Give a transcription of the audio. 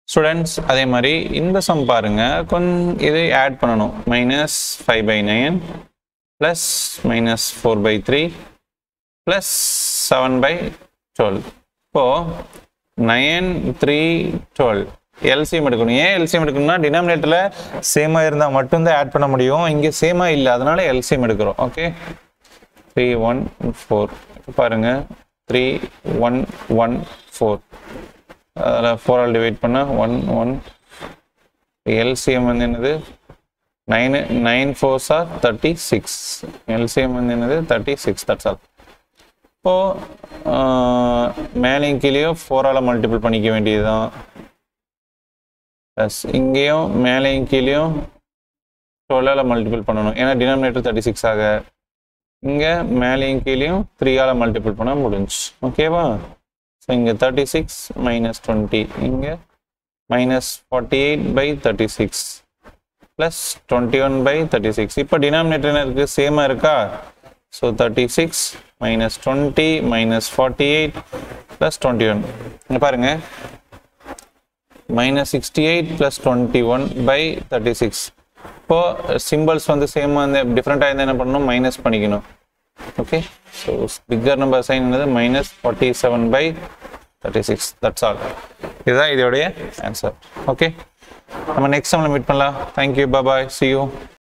students அதே மாதிரி இந்த சம் பாருங்க கொஞ்சம் இது ஆட் பண்ணணும் minus five by nine plus minus four by three plus seven by twelve இப்போது நைன் த்ரீ டுவெல் எல்சிஎம் எடுக்கணும் ஏன் எல்சிஎம் எடுக்கணும்னா டினாமினேட்டரில் சேமாக இருந்தால் மட்டும்தான் ஆட் பண்ண முடியும் இங்கே சேமாக இல்லை அதனால எல்சிஎம் எடுக்கிறோம் ஓகே த்ரீ ஒன் ஃபோர் பாருங்க த்ரீ ஒன் ஒன் ஃபோர் அதில் ஃபோரால் டிவைட் பண்ணால் ஒன் ஒன் எல்சிஎம் வந்து என்னது nine nine fours are thirty six LCM வந்து என்னது தேர்ட்டி சிக்ஸ் தட்ஸ் ஆல் இப்போது மேலேயும் கீழேயும் ஃபோரால் மல்டிபிள் பண்ணிக்க வேண்டியது தான் ப்ளஸ் இங்கேயும் மேலேயும் கீழேயும் டுவெல்லால் மல்டிபிள் பண்ணணும் ஏன்னா டினாமினேட்டர் தேர்ட்டி சிக்ஸ் ஆக இங்கே மேலேயும் கீழேயும் த்ரீயால் மல்டிபிள் பண்ண முடிஞ்சு ஓகேவா ஸோ இங்கே தேர்ட்டி சிக்ஸ் மைனஸ் டுவெண்ட்டி இங்கே minus forty eight by thirty six plus twenty one by thirty six இப்போ டினாமினேட்டர் என்ன இருக்குது சேமாக இருக்கா so thirty six minus twenty minus forty eight plus twenty one இங்கே பாருங்கள் minus sixty eight plus twenty one by thirty six இப்போது symbols வந்து சேமாக இந்த டிஃப்ரெண்ட்டாக இருந்தால் என்ன பண்ணணும் மைனஸ் பண்ணிக்கணும் okay so bigger number sign என்னது minus forty seven by thirty six that's all இதுதான் இதோடைய ஆன்சர் ஓகே நம்ம நெக்ஸ்ட் டைமில் மீட் பண்ணலாம் தேங்க்யூ பாய் சி யூ